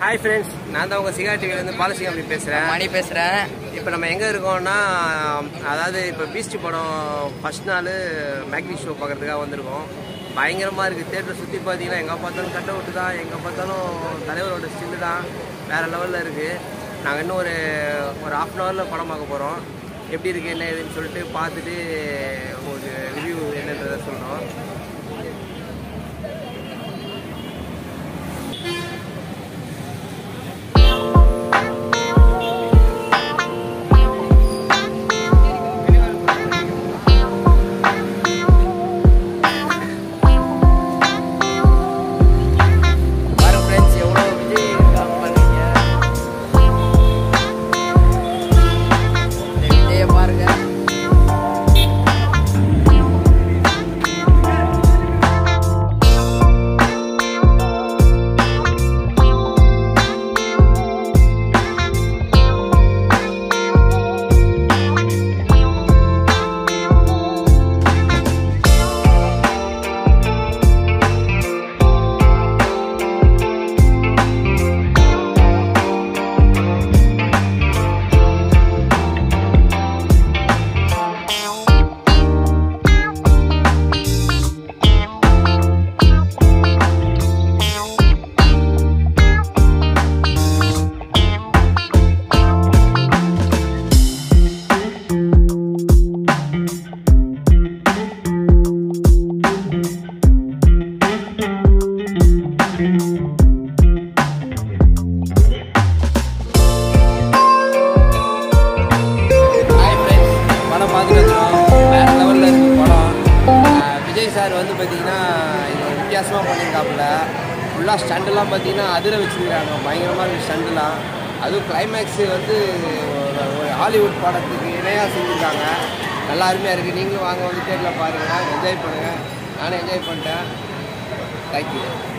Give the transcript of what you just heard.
hi friends நான் தான் உங்கள் சிகா டிவிலேருந்து பாலசிங்க அப்படி பேசுகிறேன் மணி பேசுகிறேன் இப்போ நம்ம எங்கே இருக்கோம்னா அதாவது இப்போ பீஸ்டி படம் ஃபஸ்ட் நாள் மேக்னி ஷோ பார்க்குறதுக்காக வந்திருக்கோம் பயங்கரமாக இருக்குது தேட்டரை சுற்றி பார்த்தீங்கன்னா எங்கே பார்த்தாலும் கட்ட விட்டு தான் எங்கே பார்த்தாலும் தலைவரோட ஸ்டில்லு தான் வேறு லெவலில் இருக்குது நாங்கள் இன்னும் ஒரு ஒரு ஹாஃப் அன் ஹவரில் படம் பார்க்க போகிறோம் எப்படி இருக்குது என்ன ஏதுன்னு சொல்லிட்டு பார்த்துட்டு உங்களுக்கு ரிவ்யூ என்னன்றதை சொல்கிறோம் பாருங்க ஃப்ரெண்ட்ஸ் எவ்வளோ விஜய் இருக்காங்க பாருங்க இந்த விஜயை பாருங்க ஹாய் ஃப்ரெண்ட்ஸ் படம் பார்த்துட்டு வந்துடும் வேறு லெவலில் இருக்குது படம் அஹ் விஜய் சார் வந்து பார்த்தீங்கன்னா இது ஒரு வித்தியாசமாக பண்ணியிருக்காப்புல ஃபுல்லாக ஸ்டண்டெல்லாம் பார்த்தீங்கன்னா அதிர வச்சுருக்காங்க பயங்கரமாக இருக்குது ஸ்டண்டுலாம் அதுவும் கிளைமேக்ஸு வந்து ஒரு- ஒரு ஹாலிவுட் படத்துக்கு இணையாக செஞ்சுருக்காங்க நல்லா அருமையாக இருக்குது நீங்களும் வாங்க வந்து தேட்டரில் பாருங்கள் என்ஜாய் பண்ணுங்கள் நானும் என்ஜாய் பண்ணிட்டேன் தேங்க்யூ